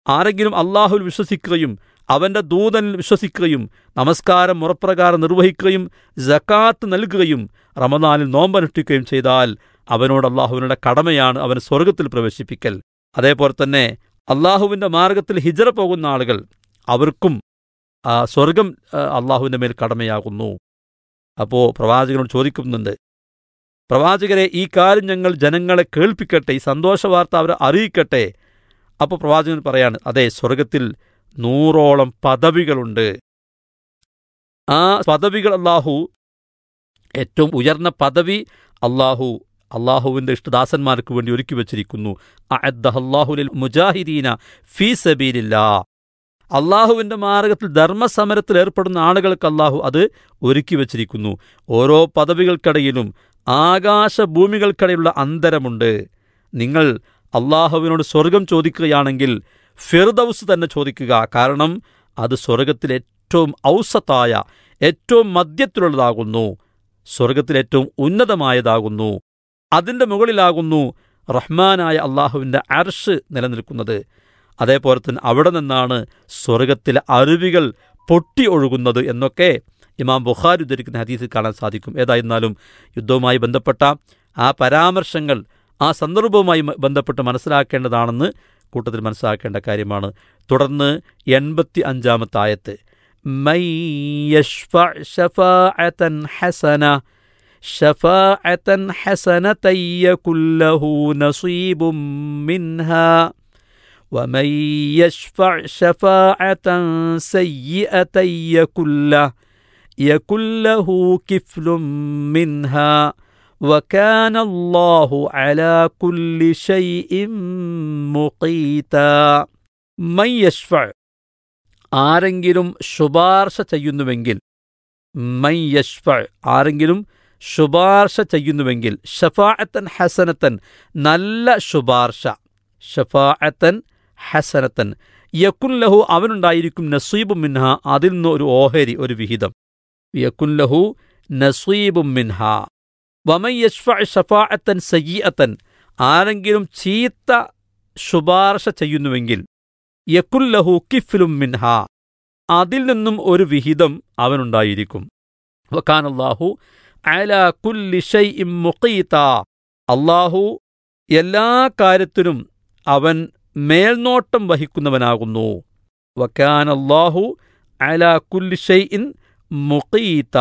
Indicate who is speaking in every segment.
Speaker 1: ആരെങ്കിലും അള്ളാഹുവിൽ വിശ്വസിക്കുകയും അവൻ്റെ ദൂതനിൽ വിശ്വസിക്കുകയും നമസ്കാരം മുറപ്രകാരം നിർവഹിക്കുകയും ജക്കാത്ത് നൽകുകയും റമദാനിൽ നോമ്പനുഷ്ഠിക്കുകയും ചെയ്താൽ അവനോട് അള്ളാഹുവിനുടെ കടമയാണ് അവന് സ്വർഗത്തിൽ പ്രവേശിപ്പിക്കൽ അതേപോലെ തന്നെ അള്ളാഹുവിൻ്റെ മാർഗത്തിൽ ഹിജറ പോകുന്ന ആളുകൾ അവർക്കും ആ, സ്വർഗം ആ, അള്ളാഹുവിൻ്റെ മേൽ കടമയാകുന്നു അപ്പോൾ പ്രവാചകനോട് ചോദിക്കുന്നുണ്ട് പ്രവാചകരെ ഈ കാര്യം ഞങ്ങൾ ജനങ്ങളെ കേൾപ്പിക്കട്ടെ ഈ സന്തോഷ വാർത്ത അവരെ അറിയിക്കട്ടെ അപ്പോൾ പ്രവാചകൻ പറയാണ് അതെ സ്വർഗത്തിൽ നൂറോളം പദവികളുണ്ട് ആ പദവികൾ അള്ളാഹു ഏറ്റവും ഉയർന്ന പദവി അള്ളാഹു അള്ളാഹുവിൻ്റെ ഇഷ്ടദാസന്മാർക്ക് വേണ്ടി ഒരുക്കി വച്ചിരിക്കുന്നു അള്ളാഹുലിൽ മുജാഹിദീന ഫീ സബീലില്ലാ അള്ളാഹുവിൻ്റെ മാർഗത്തിൽ ധർമ്മസമരത്തിൽ ഏർപ്പെടുന്ന ആളുകൾക്ക് അള്ളാഹു അത് ഒരുക്കി വച്ചിരിക്കുന്നു ഓരോ പദവികൾക്കിടയിലും ആകാശഭൂമികൾക്കിടയിലുള്ള അന്തരമുണ്ട് നിങ്ങൾ അള്ളാഹുവിനോട് സ്വർഗം ചോദിക്കുകയാണെങ്കിൽ ഫിർദൌസ് തന്നെ ചോദിക്കുക കാരണം അത് സ്വർഗത്തിൽ ഏറ്റവും ഔസത്തായ ഏറ്റവും മധ്യത്തിലുള്ളതാകുന്നു സ്വർഗത്തിൽ ഏറ്റവും ഉന്നതമായതാകുന്നു അതിൻ്റെ മുകളിലാകുന്നു റഹ്മാനായ അള്ളാഹുവിൻ്റെ അർഷ് നിലനിൽക്കുന്നത് അതേപോലെ തന്നെ അവിടെ നിന്നാണ് സ്വർഗത്തിലെ അരുവികൾ പൊട്ടി ഒഴുകുന്നത് എന്നൊക്കെ ഇമാം ബുഖാരി ഉദ്ധരിക്കുന്ന ഹദീസിൽ കാണാൻ സാധിക്കും ഏതായിരുന്നാലും യുദ്ധവുമായി ബന്ധപ്പെട്ട ആ പരാമർശങ്ങൾ ആ സന്ദർഭവുമായി മ- ബന്ധപ്പെട്ട് മനസ്സിലാക്കേണ്ടതാണെന്ന് കൂട്ടത്തിൽ മനസ്സിലാക്കേണ്ട കാര്യമാണ് തുടർന്ന് എൺപത്തി അഞ്ചാമത്തെ ആയത്ത് മൈ യശ്ഫഅ ശഫാഅതൻ ഹസന ശഫാഅതൻ ഹസനതൻ യകുൽ ലഹു നസീബും മിൻഹാ ومن يشفع شفاعة سيئة يكن له يكن له كفل منها وكان الله على كل شيء مقيتا من يشفع ആരെങ്കിലും ശുപാർശ ചെയ്യുന്നുവെങ്കിൽ മൈ യഷ്ഫ ആരെങ്കിലും ശുപാർശ ചെയ്യുന്നുവെങ്കിൽ ഷഫാഅത്തൻ ഹസനത്തൻ നല്ല ശുപാർശ ഷഫാഅത്തൻ ഹസനത്തൻ യക്കുൻലഹു അവനുണ്ടായിരിക്കും നസീബും മിൻഹ അതിൽ നിന്ന് ഒരു ഓഹരി ഒരു വിഹിതം യക്കുൻലഹു നസീബും മിൻഹ വമൻ യഷ്ഫ ഷഫാഅത്തൻ സയ്യത്തൻ ആരെങ്കിലും ചീത്ത ശുപാർശ ചെയ്യുന്നുവെങ്കിൽ യക്കുല്ലഹു കിഫിലും മിൻഹ അതിൽ നിന്നും ഒരു വിഹിതം അവനുണ്ടായിരിക്കും വക്കാനല്ലാഹു അല കുല്ലി ഷൈഇം മുഖീത അല്ലാഹു എല്ലാ കാര്യത്തിനും അവൻ മേൽനോട്ടം വഹിക്കുന്നവനാകുന്നു വക്കാനല്ലാഹു അല കുല്ലി ഷൈഇൻ മുഖീത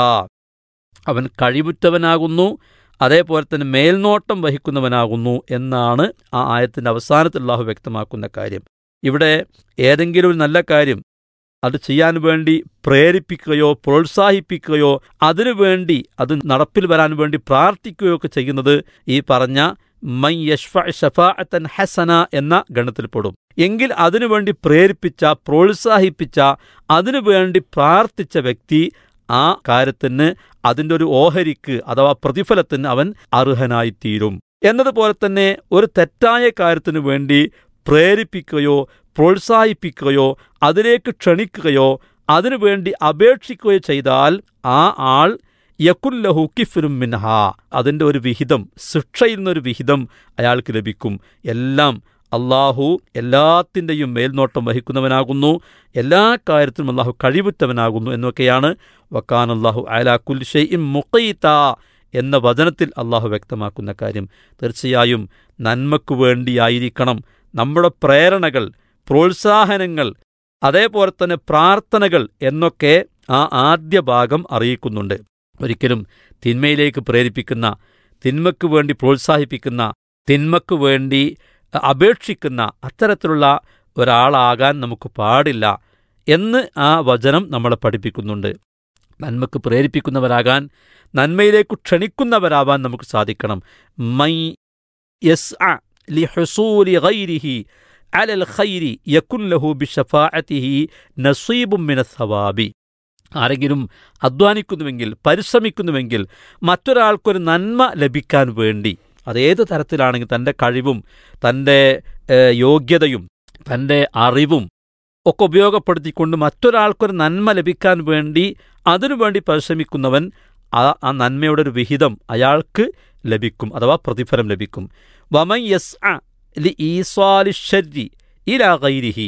Speaker 1: അവൻ കഴിവുറ്റവനാകുന്നു അതേപോലെ തന്നെ മേൽനോട്ടം വഹിക്കുന്നവനാകുന്നു എന്നാണ് ആ ആയത്തിന്റെ അവസാനത്തിൽ അള്ളാഹു വ്യക്തമാക്കുന്ന കാര്യം ഇവിടെ ഏതെങ്കിലും ഒരു നല്ല കാര്യം അത് ചെയ്യാൻ വേണ്ടി പ്രേരിപ്പിക്കുകയോ പ്രോത്സാഹിപ്പിക്കുകയോ അതിനുവേണ്ടി അത് നടപ്പിൽ വരാൻ വേണ്ടി പ്രാർത്ഥിക്കുകയോ ഒക്കെ ചെയ്യുന്നത് ഈ പറഞ്ഞ മൈ യഷ്ഫ ഷഫാഅത്തൻ ഹസന എന്ന ഗണത്തിൽപ്പെടും എങ്കിൽ അതിനുവേണ്ടി പ്രേരിപ്പിച്ച പ്രോത്സാഹിപ്പിച്ച അതിനുവേണ്ടി പ്രാർത്ഥിച്ച വ്യക്തി ആ കാര്യത്തിന് അതിൻ്റെ ഒരു ഓഹരിക്ക് അഥവാ പ്രതിഫലത്തിന് അവൻ അർഹനായിത്തീരും എന്നതുപോലെ തന്നെ ഒരു തെറ്റായ കാര്യത്തിനു വേണ്ടി പ്രേരിപ്പിക്കുകയോ പ്രോത്സാഹിപ്പിക്കുകയോ അതിലേക്ക് ക്ഷണിക്കുകയോ അതിനുവേണ്ടി അപേക്ഷിക്കുകയോ ചെയ്താൽ ആ ആൾ യക്കുല്ലഹു കിഫിനും മിൻഹ അതിൻ്റെ ഒരു വിഹിതം ശിക്ഷയിൽ നിന്നൊരു വിഹിതം അയാൾക്ക് ലഭിക്കും എല്ലാം അള്ളാഹു എല്ലാത്തിൻ്റെയും മേൽനോട്ടം വഹിക്കുന്നവനാകുന്നു എല്ലാ കാര്യത്തിലും അള്ളാഹു കഴിവുറ്റവനാകുന്നു എന്നൊക്കെയാണ് വക്കാൻ അള്ളാഹു അലാ കുൽഷയും മുഖീത്ത എന്ന വചനത്തിൽ അള്ളാഹു വ്യക്തമാക്കുന്ന കാര്യം തീർച്ചയായും നന്മയ്ക്കു വേണ്ടിയായിരിക്കണം നമ്മുടെ പ്രേരണകൾ പ്രോത്സാഹനങ്ങൾ അതേപോലെ തന്നെ പ്രാർത്ഥനകൾ എന്നൊക്കെ ആ ആദ്യ ഭാഗം അറിയിക്കുന്നുണ്ട് ഒരിക്കലും തിന്മയിലേക്ക് പ്രേരിപ്പിക്കുന്ന തിന്മയ്ക്കു വേണ്ടി പ്രോത്സാഹിപ്പിക്കുന്ന തിന്മയ്ക്കു വേണ്ടി അപേക്ഷിക്കുന്ന അത്തരത്തിലുള്ള ഒരാളാകാൻ നമുക്ക് പാടില്ല എന്ന് ആ വചനം നമ്മളെ പഠിപ്പിക്കുന്നുണ്ട് നന്മക്ക് പ്രേരിപ്പിക്കുന്നവരാകാൻ നന്മയിലേക്ക് ക്ഷണിക്കുന്നവരാവാൻ നമുക്ക് സാധിക്കണം മൈ യസ് ലി ഹസൂലി ഗൈരിഹി അലൽ ഖൈരി യക്കുൻ ലഹു ബിഷഫാഅത്തിഹി നസീബും മിന സവാബി ആരെങ്കിലും അധ്വാനിക്കുന്നുവെങ്കിൽ പരിശ്രമിക്കുന്നുവെങ്കിൽ മറ്റൊരാൾക്കൊരു നന്മ ലഭിക്കാൻ വേണ്ടി അതേത് തരത്തിലാണെങ്കിൽ തൻ്റെ കഴിവും തൻ്റെ ഏഹ്, യോഗ്യതയും തൻ്റെ അറിവും ഒക്കെ ഉപയോഗപ്പെടുത്തിക്കൊണ്ട് മറ്റൊരാൾക്കൊരു നന്മ ലഭിക്കാൻ വേണ്ടി അതിനുവേണ്ടി പരിശ്രമിക്കുന്നവൻ ആ ആ നന്മയുടെ ഒരു വിഹിതം അയാൾക്ക് ലഭിക്കും അഥവാ പ്രതിഫലം ലഭിക്കും വമൻ യസ് ലി ഈസ്വാലി ഷരി ഇലാ ഗൈരിഹി